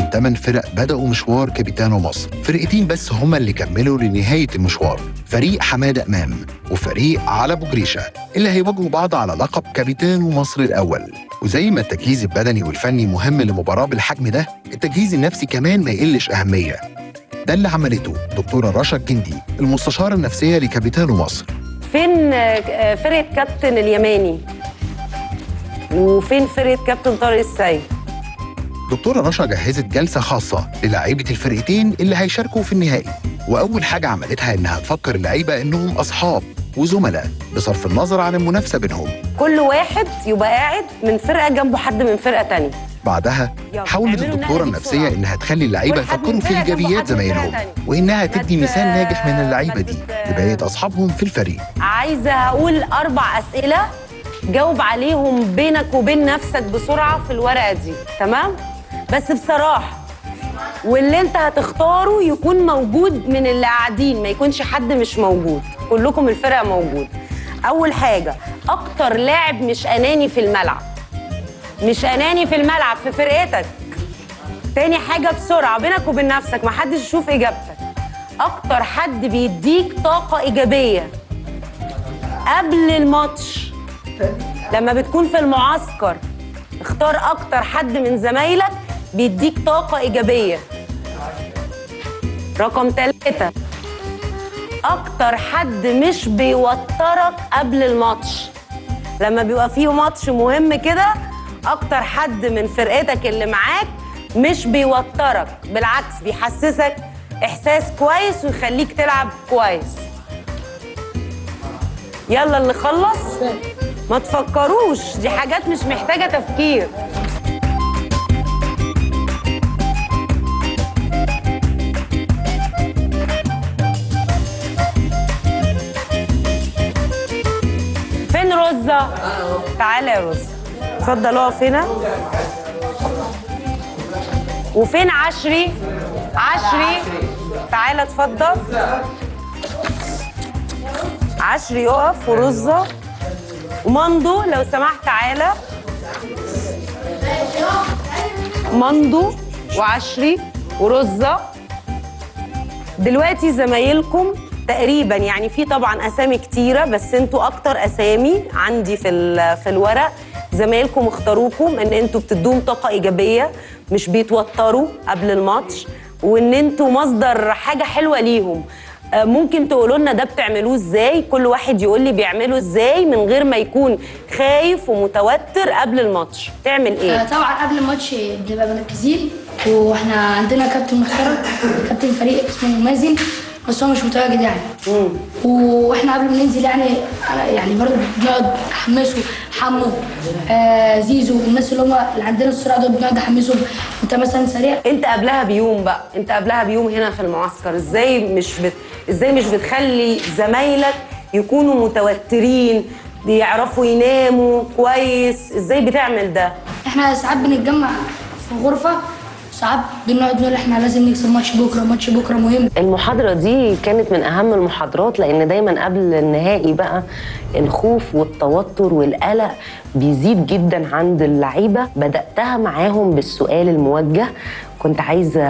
من 8 فرق بدأوا مشوار كابيتانو مصر فرقتين بس هما اللي كملوا لنهاية المشوار فريق حمادة أمام وفريق على أبو جريشة اللي هيواجهوا بعض على لقب كابيتانو مصر الأول وزي ما التجهيز البدني والفني مهم لمباراة بالحجم ده التجهيز النفسي كمان ما يقلش أهمية ده اللي عملته دكتورة رشا الجندي المستشارة النفسية لكابيتانو مصر فين آه، فرقه كابتن اليماني وفين فرقه كابتن طارق السيد دكتورة رشا جهزت جلسة خاصة للاعيبة الفرقتين اللي هيشاركوا في النهائي وأول حاجة عملتها إنها تفكر اللعيبة إنهم أصحاب وزملاء بصرف النظر عن المنافسة بينهم كل واحد يبقى قاعد من فرقه جنبه حد من فرقه تانية بعدها يلا، حاولت اعملوا الدكتورة النقلة دي النفسية بسرعة. إنها تخلي اللعيبة كل حد يفكروا من في فرقة جنبه إيجابيات حد من فرقة زمايلهم تانية. وإنها ما تدي ت- مثال ناجح من ما اللعيبة دي تت- لبقية أصحابهم في الفريق عايزه هقول اربع اسئله جاوب عليهم بينك وبين نفسك بسرعه في الورقه دي تمام بس بصراحه واللي انت هتختاره يكون موجود من اللي قاعدين ما يكونش حد مش موجود كلكم الفرقه موجود اول حاجه اكتر لاعب مش اناني في الملعب مش اناني في الملعب في فرقتك تاني حاجه بسرعه بينك وبين نفسك ما حدش يشوف اجابتك اكتر حد بيديك طاقه ايجابيه قبل الماتش لما بتكون في المعسكر اختار اكتر حد من زمايلك بيديك طاقة إيجابية رقم ثلاثة أكتر حد مش بيوترك قبل الماتش لما بيبقى فيه ماتش مهم كده أكتر حد من فرقتك اللي معاك مش بيوترك بالعكس بيحسسك إحساس كويس ويخليك تلعب كويس يلا اللي خلص ما تفكروش دي حاجات مش محتاجة تفكير فين رزة؟ تعالى يا رزة اتفضل اقف هنا وفين عشري؟ عشري تعالى اتفضل عشري يقف ورزة ومندو لو سمحت تعالى مندو وعشري ورزة دلوقتي زمايلكم تقريبا يعني في طبعا اسامي كتيره بس انتوا اكتر اسامي عندي في ال- في الورق زمايلكم اختاروكم ان انتوا بتدوهم طاقه ايجابيه مش بيتوتروا قبل الماتش وان انتوا مصدر حاجه حلوه ليهم آه، ممكن تقولوا لنا ده بتعملوه ازاي كل واحد يقول لي بيعمله ازاي من غير ما يكون خايف ومتوتر قبل الماتش تعمل آه، ايه طبعا قبل الماتش بنبقى مركزين واحنا عندنا كابتن مشترك كابتن فريق اسمه مازن بس هو مش متواجد يعني واحنا قبل ما ننزل يعني يعني برضه بنقعد نحمسه حمو آه زيزو الناس اللي هم اللي عندنا السرعه دول بنقعد نحمسهم انت مثلا سريع انت قبلها بيوم بقى انت قبلها بيوم هنا في المعسكر ازاي مش بت... ازاي مش بتخلي زمايلك يكونوا متوترين بيعرفوا يناموا كويس ازاي بتعمل ده احنا ساعات بنتجمع في غرفه ساعات بنقعد نقول احنا لازم نكسب ماتش بكره ماتش بكره مهم المحاضرة دي كانت من أهم المحاضرات لأن دايما قبل النهائي بقى الخوف والتوتر والقلق بيزيد جدا عند اللعيبة بدأتها معاهم بالسؤال الموجه كنت عايزة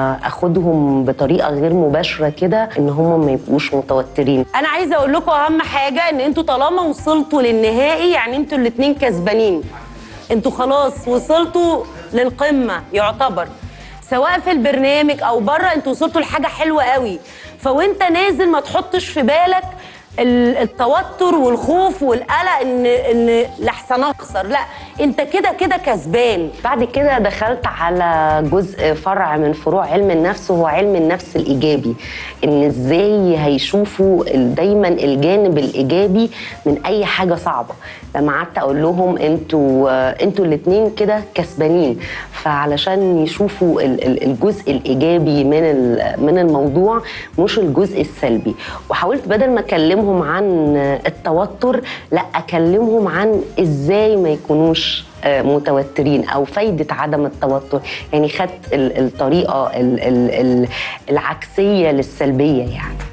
أخدهم بطريقة غير مباشرة كده إن هم ما يبقوش متوترين انا عايزه اقول لكم اهم حاجه ان انتوا طالما وصلتوا للنهائي يعني انتوا الاتنين كسبانين انتوا خلاص وصلتوا للقمه يعتبر سواء في البرنامج او بره انتوا وصلتوا لحاجه حلوه قوي فوانت نازل ما تحطش في بالك ال- التوتر والخوف والقلق ان ان لحسن اخسر لا انت كده كده كسبان بعد كده دخلت على جزء فرع من فروع علم النفس وهو علم النفس الإيجابي إن إزاي هيشوفوا ال- دايما الجانب الإيجابي من أي حاجة صعبة لما قعدت أقول لهم أنتوا أنتوا الاتنين كده كسبانين فعلشان يشوفوا ال- ال- الجزء الإيجابي من ال- من الموضوع مش الجزء السلبي وحاولت بدل ما أكلمهم عن التوتر لا أكلمهم عن إزاي ما يكونوش آه، متوترين او فايده عدم التوتر يعني خدت ال- الطريقه ال- ال- ال- العكسيه للسلبيه يعني